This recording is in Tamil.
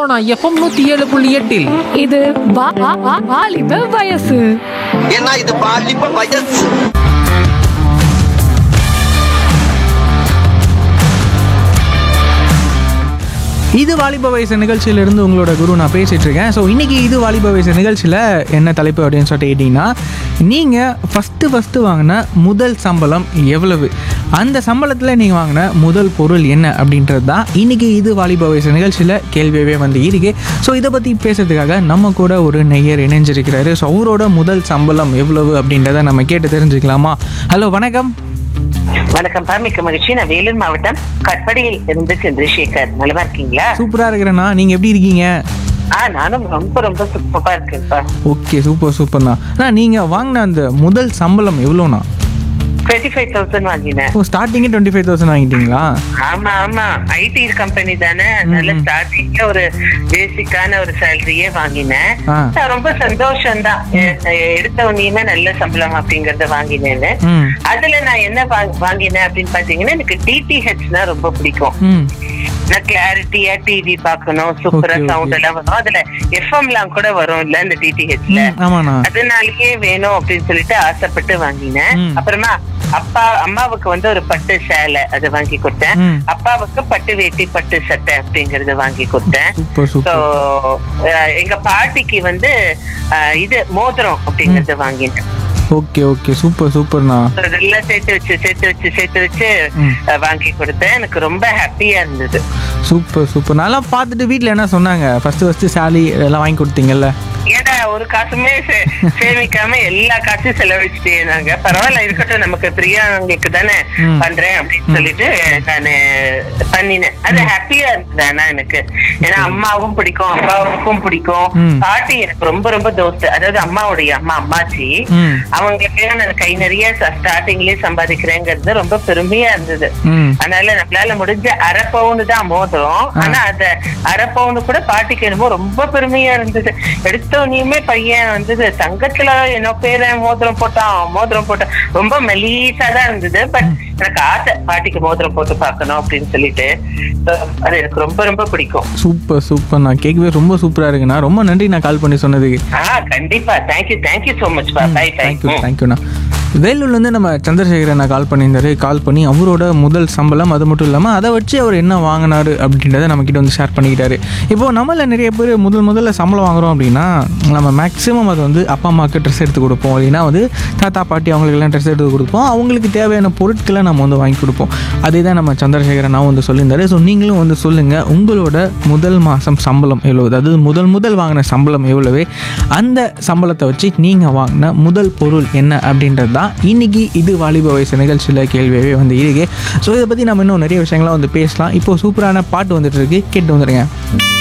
சோனா எஃப்எம் நூத்தி ஏழு புள்ளி எட்டில் இது வா- வா- வா- வாலிப வயசு ஏன்னா இது பாலிப்ப வயசு இது வாலிப வயசு நிகழ்ச்சியிலிருந்து உங்களோட குரு நான் பேசிட்டு இருக்கேன் ஸோ இன்னைக்கு இது வாலிப வயசு நிகழ்ச்சியில் என்ன தலைப்பு அப்படின்னு சொல்லிட்டு கேட்டிங்கன்னா நீங்கள் ஃபஸ்ட்டு ஃபஸ்ட்டு வாங்கின முதல் சம்பளம் எவ்வளவு அந்த சம்பளத்தில் நீங்கள் வாங்கின முதல் பொருள் என்ன அப்படின்றது தான் இன்னைக்கு இது வாலிப வயசு நிகழ்ச்சியில் கேள்வியவே வந்து இருக்கு ஸோ இதை பற்றி பேசுறதுக்காக நம்ம கூட ஒரு நெய்யர் இணைஞ்சிருக்கிறாரு ஸோ அவரோட முதல் சம்பளம் எவ்வளவு அப்படின்றத நம்ம கேட்டு தெரிஞ்சுக்கலாமா ஹலோ வணக்கம் வணக்கம் பா மிக்க மகிழ்ச்சி நான் வேலூர் மாவட்டம் கட்படியில் இருந்து சந்திரசேகர் நலமா இருக்கீங்களா சூப்பராக இருக்கிறேண்ணா நீங்கள் எப்படி இருக்கீங்க ஆ நானும் ரொம்ப ரொம்ப சூப்பரா இருக்கேன்ப்பா ஓகே சூப்பர் சூப்பர்ண்ணா அண்ணா நீங்கள் வாங்கின அந்த முதல் சம்பளம் எவ்வளோண்ணா டுவெண்ட்டி ஃபைவ் தௌசண்ட் வாங்கினேன் ஓ ஸ்டார்டிங்கே டுவெண்ட்டி ஃபைவ் தௌசண்ட் வாங்கிட்டீங்களா ஆமா ஆமா ஐடி கம்பெனி தானே நல்ல ஸ்டார்டிங்ல ஒரு பேசிக்கான ஒரு சேலரியே வாங்கினேன் ஆ. நான் ரொம்ப சந்தோஷம் தான் எடுத்த உடனேயுமே நல்ல சம்பளம் அப்படிங்கறத வாங்கினேன்னு ம் அதுல நான் என்ன வா- வாங்கினேன் அப்படின்னு பாத்தீங்கன்னா எனக்கு டிடிஹெச்னா ரொம்ப பிடிக்கும் ம் நான் கிளாரிட்டியா டிவி பார்க்கணும் சூப்பரா Okay, okay. சவுண்ட் எல்லாம் வரும் அதுல எஃப்எம் எல்லாம் கூட வரும் இல்ல இந்த டிடிஹெச்ல ம், ஆமாண்ணா அதனாலயே வேணும் அப்படின்னு சொல்லிட்டு ஆசைப்பட்டு வாங்கினேன் ம். அப்புறமா அப்பா அம்மாவுக்கு வந்து ஒரு பட்டு சேலை அது வாங்கி கொடுத்தேன் ம். அப்பாவுக்கு பட்டு வேட்டி பட்டு சட்டை அப்படிங்கறத வாங்கி கொடுத்தேன் சூப்பர் So, சூப்பர் அஹ், எங்க பாட்டிக்கு வந்து அஹ், இது மோதிரம் அப்படிங்கறத வாங்கினேன் ஓகே ஓகே சூப்பர் சூப்பர்ண்ணா So, இதெல்லாம் சேர்த்து வச்சு சேர்த்து வச்சு சேர்த்து வச்சு ம். அஹ், வாங்கி கொடுத்தேன் எனக்கு ரொம்ப ஹாப்பியா இருந்தது சூப்பர் சூப்பர் நல்லா பார்த்துட்டு வீட்டில் என்ன சொன்னாங்க ஃபஸ்ட்டு ஃபஸ்ட்டு சாலி எல்லாம் வாங்கி கொடுத்தீங்கல்ல ஏடா ஒரு காசுமே சே- சேமிக்காம எல்லா காசையும் செலவழிச்சுட்டே நாங்க பரவாயில்ல இருக்கட்டும் நமக்கு பிரியாங்களுக்கு தானே ம். பண்றேன் அப்படின்னு சொல்லிட்டு நானு பண்ணினேன் அது ஹாப்பியா இருந்தது ஆனா எனக்கு ஏன்னா அம்மாவும் பிடிக்கும் அப்பாவுக்கும் பிடிக்கும் ம். பாட்டி எனக்கு ரொம்ப ரொம்ப தோஸ்து அதாவது அம்மாவுடைய அம்மா அம்மாச்சி ம். அவங்களுக்கு நான் கை நிறைய ஸ்டார்டிங்லயே சம்பாதிக்கிறேங்கிறது ரொம்ப பெருமையா இருந்தது ம் அதனால நம்மளால முடிஞ்ச அரை பவுனு தான் மோதிரம் ஆனா அந்த அரை பவுனு கூட பாட்டிக்கு என்னமோ ரொம்ப பெருமையா இருந்தது எடுத்தோனையுமே பையன் வந்து தங்கத்துல என்ன பேர மோதிரம் போட்டான் மோதிரம் போட்டான் ரொம்ப மெலீஸா தான் இருந்தது பட் எனக்கு ஆசை பாட்டிக்கு மோதிரம் போட்டு பார்க்கணும் அப்படின்னு சொல்லிட்டு So, அது எனக்கு ரொம்ப ரொம்ப பிடிக்கும் சூப்பர் சூப்பர்ண்ணா கேட்கவே ரொம்ப சூப்பராக இருக்குண்ணா ரொம்ப நன்றி நான் கால் பண்ணி சொன்னதுக்கு ஆஹ் கண்டிப்பா தேங்க்யூ தேங்க்யூ சோ மச் பா பை தேங்க்யூ பை தேங்க்யூண்ணா வேலூர்லேருந்து நம்ம சந்திரசேகரன் நான் கால் பண்ணியிருந்தாரு கால் பண்ணி அவரோட முதல் சம்பளம் அது மட்டும் இல்லாமல் அதை வச்சு அவர் என்ன வாங்கினாரு அப்படின்றத நம்மக்கிட்ட வந்து ஷேர் பண்ணிக்கிட்டாரு இப்போ நம்மள நிறைய பேர் முதல் முதல்ல சம்பளம் வாங்குறோம் அப்படின்னா நம்ம மேக்ஸிமம் அது வந்து அப்பா அம்மாவுக்கு ட்ரெஸ் எடுத்து கொடுப்போம் இல்லைன்னா வந்து தாத்தா பாட்டி அவங்களுக்கெல்லாம் ட்ரெஸ் எடுத்து கொடுப்போம் அவங்களுக்கு தேவையான பொருட்களை நம்ம வந்து வாங்கி கொடுப்போம் அதே தான் நம்ம சந்திரசேகரன் வந்து சொல்லியிருந்தாரு ஸோ நீங்களும் வந்து சொல்லுங்கள் உங்களோட முதல் மாதம் சம்பளம் எவ்வளவு அதாவது முதல் முதல் வாங்கின சம்பளம் எவ்வளவு அந்த சம்பளத்தை வச்சு நீங்கள் வாங்கின முதல் பொருள் என்ன அப்படின்றது தான் இன்னைக்கு இது வாலிப வயசு நிகழ்ச்சியில் கேள்வியாகவே வந்து இருக்கு ஸோ இதை பற்றி நம்ம இன்னும் நிறைய விஷயங்கள்லாம் வந்து பேசலாம் இப்போ சூப்பரான பாட்டு வந்துட்டு இருக்கு கேட்டு வந்துடுங்க